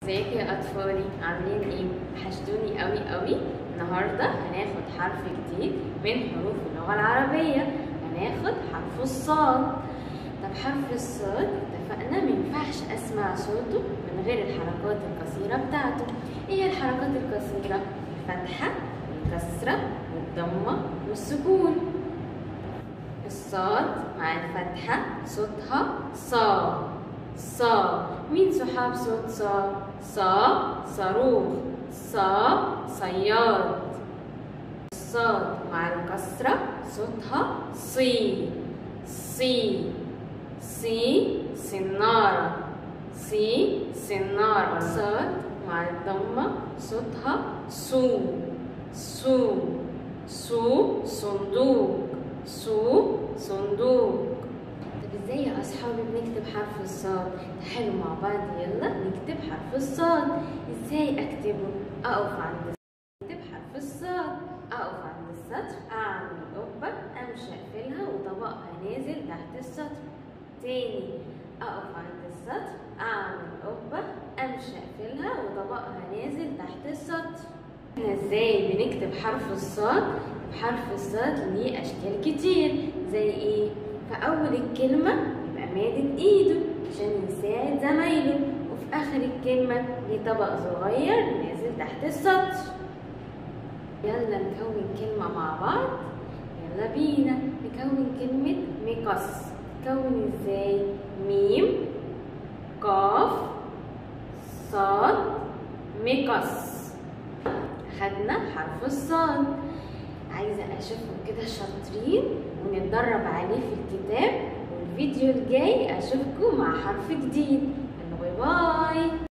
ازيكم يا اطفالي عاملين ايه وحشتوني قوي قوي النهارده هناخد حرف جديد من حروف اللغه العربيه هناخد حرف الصاد طب حرف الصاد اتفقنا مينفعش اسمع صوته من غير الحركات القصيره بتاعته ايه هي الحركات القصيره الفتحه والكسره والضمه والسكون الصاد مع الفتحه صوتها صا صا مين صحاب صوت صا صا صاروخ صا صياد الصاد مع الكسرة صوتها صي صي صي سنارة صي سنارة الصاد مع الضمة صوتها سو سو سو صندوق سو صندوق طب ازاي يا اصحابي بنكتب حرف الصاد تعالوا مع بعض يلا نكتب حرف الصاد ازاي اكتبه اقف عند اكتب حرف الصاد اقف عند السطر اعمل قبة امشي اقفلها وطبقها نازل تحت السطر تاني اقف عند السطر اعمل قبة امشي اقفلها وطبقها نازل تحت السطر احنا ازاي بنكتب حرف الصاد حرف الصاد ليه اشكال كتير زي ايه في اول الكلمة يبقى مادد ايده عشان يساعد زمايله وفي اخر الكلمة ليه طبق صغير نازل تحت السطر يلا نكون كلمة مع بعض يلا بينا نكون كلمة مقص تكون ازاي ميم قاف صاد مقص خدنا حرف الصاد عايزة أشوفكم كده شاطرين ونتدرب عليه في الكتاب والفيديو الجاي أشوفكم مع حرف جديد باي باي